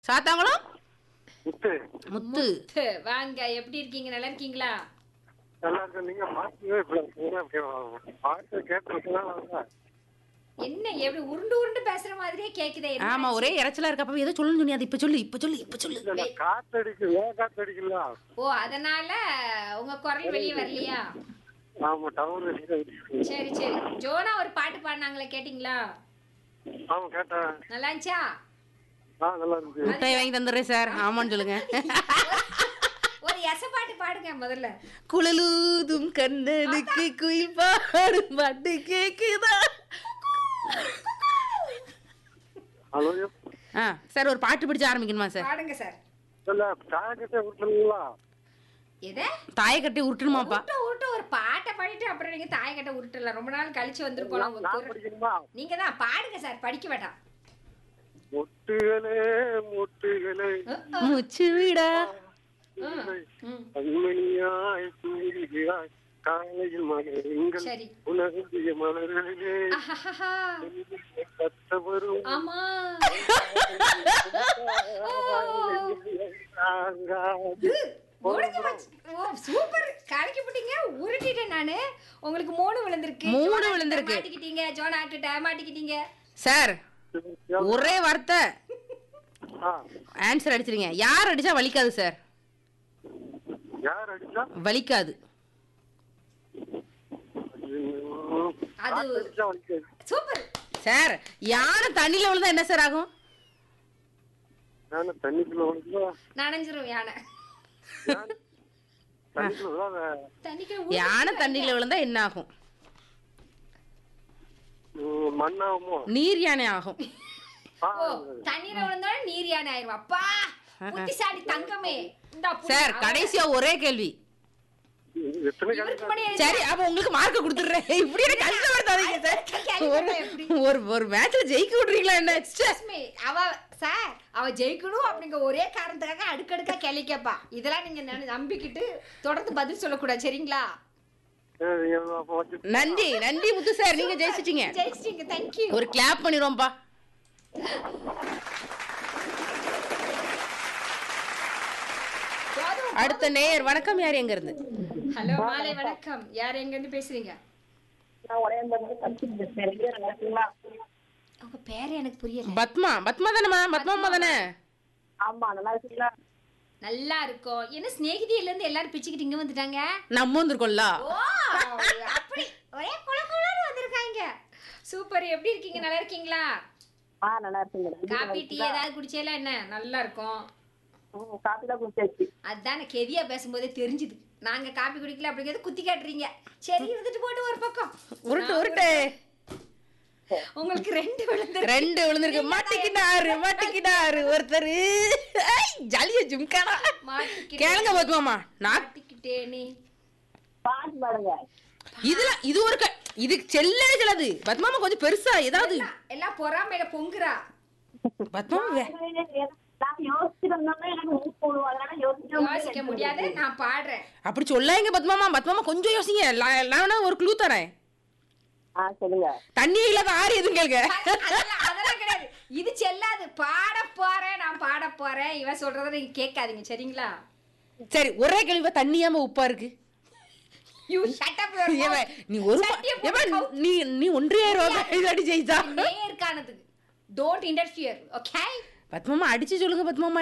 சாத்தாங்குளம் முத்து முத்து முத்து, வாங்க எப்படி இருக்கீங்க நல்லா இருக்கீங்களா நல்லா இருக்கு நீங்க பாட்டு பாட்டு கேட்டு என்ன எப்படி உருண்டு உருண்டு பேசுற மாதிரியே கேக்குதே என்ன ஆமா ஆச்சு? ஒரே இறைச்சலா இருக்கப்ப ஏதோ சொல்லணும் சொன்னி அது இப்ப சொல்லு இப்ப சொல்லு இப்ப சொல்லு காத்தடிக்கு வேக காத்தடிக்கல ஓ அதனால உங்க குரல் வெளியே வரலையா ஆமா டவர் சரி சரி ஜோனா ஒரு பாட்டு பாடினாங்களே கேட்டிங்களா ஆமா கேட்டேன் நல்லா இருந்துச்சா ஆ நல்லா இருக்கு முட்டையை வாங்கி தந்துடுறேன் சார் ஆமான்னு சொல்லுங்க ஒரு எச பாட்டு பாடுங்க முதல்ல குழலூதும் கண்ணனுக்கு குயில் பாடும் பாட்டு கேக்குதா ஹலோ ஆ சார் ஒரு பாட்டு பிடிச்சு ஆரம்பிக்கணுமா சார் பாடுங்க சார் இல்ல தாயக்கட்டே விட்டுருங்களா எதை தாயை கட்டி உருட்டணுமாப்பா உருட்ட உருட்ட ஒரு பாட்டை பாடிட்டு அப்புறம் நீங்க தாயக்கட்டை உருட்டல ரொம்ப நாள் கழிச்சு வந்திருக்கோம் உங்க நான் குரல். படிக்கணுமா நீங்க தான் பாடுங்க சார் படிக்க வேண்டாம் முட்டுகளே முட்டுகளே முச்சு விடா ம். கண்மணியாய் தூங்கியாய் காலையில் மலருங்கள் சரி உலகிய மலர்களிலே அஹஹஹா. கத்த வரும் ஆமா தாங்காது. முடிஞ்சு போச்சு. ஓ சூப்பர் கலக்கி போட்டீங்க உருட்டிட்டேன் நானு உங்களுக்கு மூணு விழுந்திருக்கு மூணு ஜோனா கிட்ட விழுந்திருக்கு. மாட்டிக்கிட்டீங்க ஜோனா கிட்ட மாட்டிக்கிட்டீங்க சார் ஒரே வார்த்தை ஆ, ஆன்சர் அடிச்சிருங்க யார் அடிச்சா வலிக்காது சார் யார் அடிச்சா வலிக்காது அது- காத்து அடிச்சா வலிக்காது. சூப்பர் சார் யானை தண்ணியில விழுந்தா என்ன சார் ஆகும் நானு தண்ணிக்குள்ள விழுந்தா நனைஞ்சிரும் யானை யானை தண்ணிக்குள்ள விழாத. தண்ணிக்கு யானை தண்ணியில விழுந்தா என்ன ஆகும் ம், மண்ணாகுமோ நீர் யானை ஆகும் ஆ, ஓ தண்ணீர விழுந்தாலும் நீர் யானை ஆயிரும் அப்பா புத்திசாலி தங்கமே இந்தா புடி. சார் கடைசியா ஒரே கேள்வி எத்தனை இவருக்கு கணக்கு முன்னாடி சரி அப்ப உங்களுக்கு மார்க் கொடுத்துடுறேன் இப்படி என்ன கஷ்டப்படுத்தாதீங்க சார் கேள்விப்பட்டா எப்படி? ஒரு- ஒரு ஒரு மேட்ச்ல ஜெயிக்க விடுறீங்களா என்ன ச்சே. Excuse me, அவ சார் அவ ஜெயிக்கணும் அப்படிங்கிற ஒரே காரணத்துக்காக அடுக்கடுக்கா கேள்வி கேட்பா இதெல்லாம் நீங்க நினை- நம்பிக்கிட்டு தொடர்ந்து பதில் சொல்லக்கூடாது சரிங்களா சரி, அப்ப வச்சு நன்றி நன்றி முத்து சார் நீங்க ஜெயிச்சிட்டீங்க ஜெயிச்சிட்டீங்க தேங்க்யூ ஒரு கிளாப் பண்ணிடுவோம்ப்பா அடுத்த நேயர் வணக்கம் யார் எங்க இருந்து ஹலோ மாலை வணக்கம் யார் எங்க இருந்து பேசுறீங்க நான் உடையம்பருந்து படிச்சுட்டு பேசுறேன் ரெண்டு நல்லா இருக்கீங்களா உங்க பேரு எனக்கு புரியல பத்மா பத்மா தானேம்மா பத்மா அம்மா தானே ஆமா நல்லா இருக்கீங்களா நல்லா இருக்கும் என்ன சிநேகிதியில இருந்து எல்லாரும் பிச்சுக்கிட்டு இங்க வந்துட்டாங்க நம்ம வந்திருக்கோம்ல ஓ அப்படி ஒரே குல குலன்னு வந்திருக்காங்க சூப்பர் எப்படி இருக்கீங்க நல்லா இருக்கீங்களா ஆ நல்லா இருக்கீங்க காபி டீ ஏதாவது குடிச்சேல என்ன நல்லா இருக்கும் ம், காபி தான் குடிச்சாச்சு அதான கெதியா பேசும்போதே தெரிஞ்சுது நாங்க காப்பி குடிக்கல அப்படிங்கிறது குத்தி காட்டுறீங்க சரி இருந்துட்டு போட்டு ஒரு பக்கம் உருட்டு உருட்டு உங்களுக்கு ரெண்டு விழுந்து ரெண்டு விழுந்திருக்கு மாட்டிக்கிட்டாரு மாட்டிக்கிட்டாரு ஒருத்தர் ஜாலியா ஜும்கானா கேளுங்க பத்மாமா நான் மாட்டிக்கிட்டேனே பாட்டு பாடுங்க இதுல இது ஒரு க- இது செல்லவே செல்லாது பத்மாமா கொஞ்சம் பெருசா ஏதாவது எல்லாம் எல்லாம் பொறாமையில பொங்குறா பத்மாமா வே- நான் யோசிச்சுட்டு வந்தோம்னா எனக்கு மூக்கு போடுவோம் அதனால யோசிக்க யோசிக்க முடியாது நான் பாடுறேன் அப்படி சொல்லாங்க பத்மாமா பத்மாமா கொஞ்சம் யோசிங்க ல- நான் வேணா ஒரு க்ளூ தரேன் ஆ சொல்லுங்க தண்ணி இல்லாத ஆறு எதுவும் கேளுங்க அதெல்லாம் அதெல்லாம் கிடையாது இது செல்லாது பாட போறேன் நான் பாட போறேன் இவன் சொல்றத நீங்க கேட்காதீங்க சரிங்களா சரி ஒரே கேள்வி தண்ணியாம உப்பா இருக்கு யூ ஷட் அப் ஏவ, நீ ஒரு மா- சட்டியை ஏவ, போட்டு கவு- நீ நீ ஒன்றையாயிரம் ரூபாய் இதாடி ஜெயிச்சா நேர்காணதுக்கு டோன்ட் இன்டர்ஃபியர் ஓகே பத்மாமா அடிச்சு சொல்லுங்க பத்மாமா